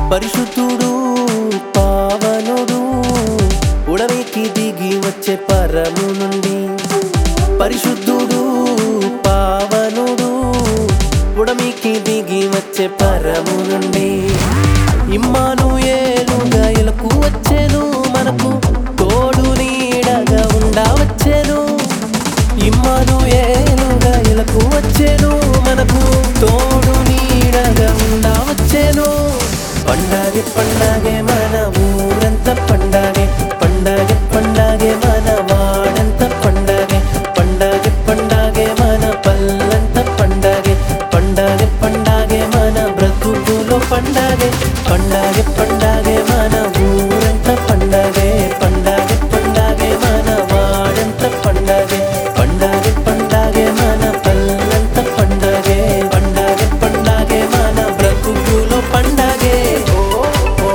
పరిశుద్ధుడు పావనుడు ఉడవికి దిగి వచ్చే పరము నుండి పరిశుద్ధుడు పావనుడు ఉడమికి దిగి వచ్చే పరము నుండి ఇమ్మాను ఏలుగా ఇలకు వచ్చేను మనకు తోడు నీడగా ఉండా వచ్చేను ఇమ్మాను ఏలుగా ఇలకు వచ్చేను మనకు తోడు నీడగా ఉండా వచ్చేను పండగ పండగే మన ఊరంత పండగే పండగ పండగే మన వాడంత పండగే పండగ పండగే మన పల్లంత పండగే పండగ పండగే మన బ్రతుకులో పండగే పండగ పండగే మన ఊరంత పండగే పండగ పండగే మన వాడంత పండగే పండగ పండగే మన పల్లంత పండగే పండగ పండగే మన బ్రతుకులో పండగే ఓ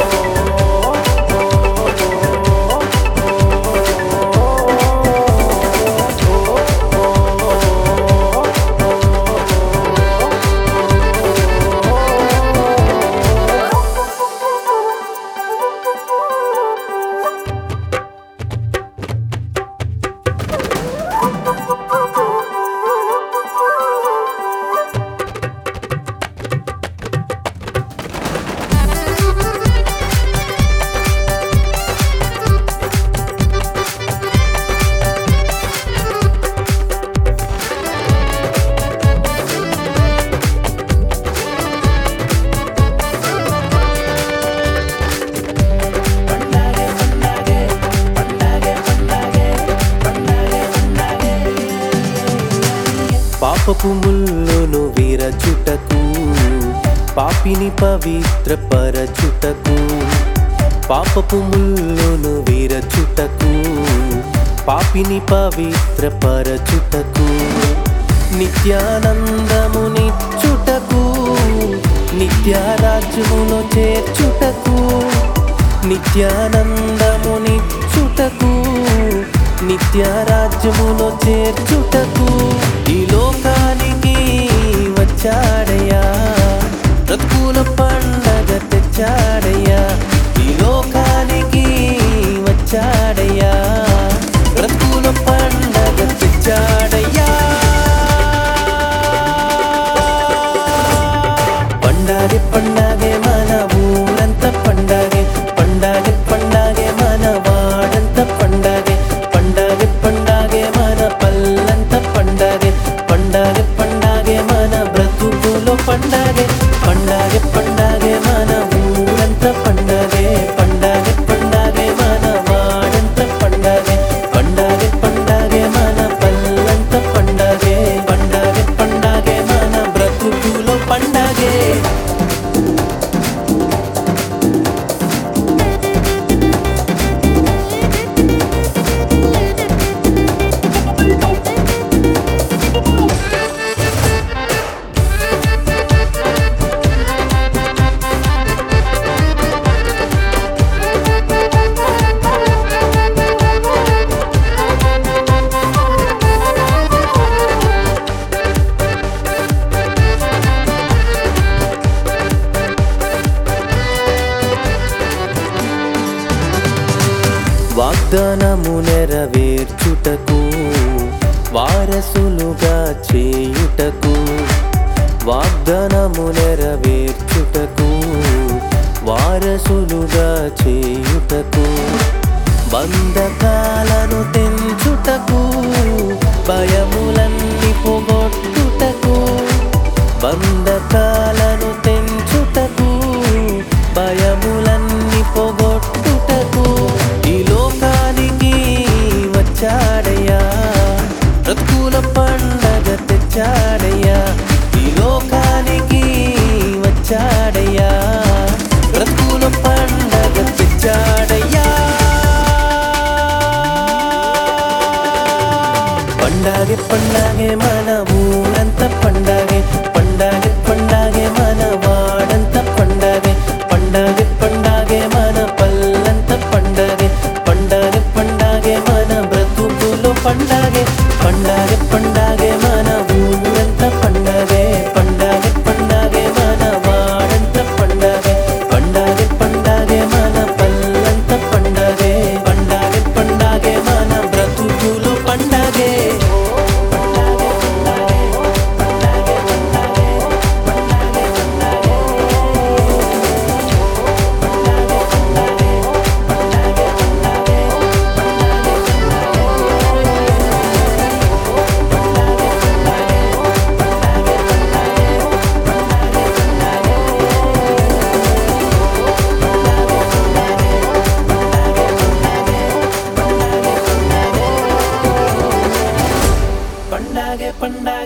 పాపపు ముల్లును విరచుటకు పాపిని పవిత్ర పరచుటకు పాపపు ముల్లును విరచుటకు పాపిని పవిత్ర పరచుటకు నిత్యానందము నిచ్చుటకు నిత్యారాజ్యములో చేర్చుటకు నిత్యానందము నిచ్చుటకు నిత్యరాజ్యములో చేర్చుటకు ఈ లోకానికి వచ్చాడయ్యా బ్రతుకుల పండగ తెచ్చాడయ్యా ఈ లోకానికి వచ్చాడయ్యా బ్రతుకుల పండగ తెచ్చాడయ్యా పండగ పండగే మన ఊరంత పండగే పండగ పండగే మన వాడంత పండగే పండగ పండగే మన పల్లంత పండగే పండగ పండగే మన బ్రతుకులో పండగే పండగ పండగే మన ఊరంత పండగే పండగ పండగే మన వాడంత పండగే పండగ పండగే మన పల్లంత పండగే పండగ పండగే మన బ్రతుకులో పండగే వాగ్దానము నెరవేర్చుటకు వారసులుగా చేయుటకు వాగ్దానము నెరవేర్చుటకు వారసులుగా చేయుటకు బంధకాలను తెంచుటకు భయములన్నీ పోగొట్టుటకు బంధకాలను తెంచుటకు భయములన్నీ పోగొట్టుటకు ఈ లోకానికి వచ్చాడయ్యా బ్రతుకుల పండగ తెచ్చాడయ్యా ఈ లోకానికి వచ్చాడయ్యా బ్రతుకుల పండగ తెచ్చాడయ్యా పండగ పండగే మన ఊరంత పండగే పండగ పండగే మన వాడంత పండగే పండగ పండగే మన పల్లంత పండగే పండగ పండగే మన బ్రతుకులో పండగే పండగ పండగే మన ఊరంత పండగే పండగ పండగే మన వాడంత పండగే పండగే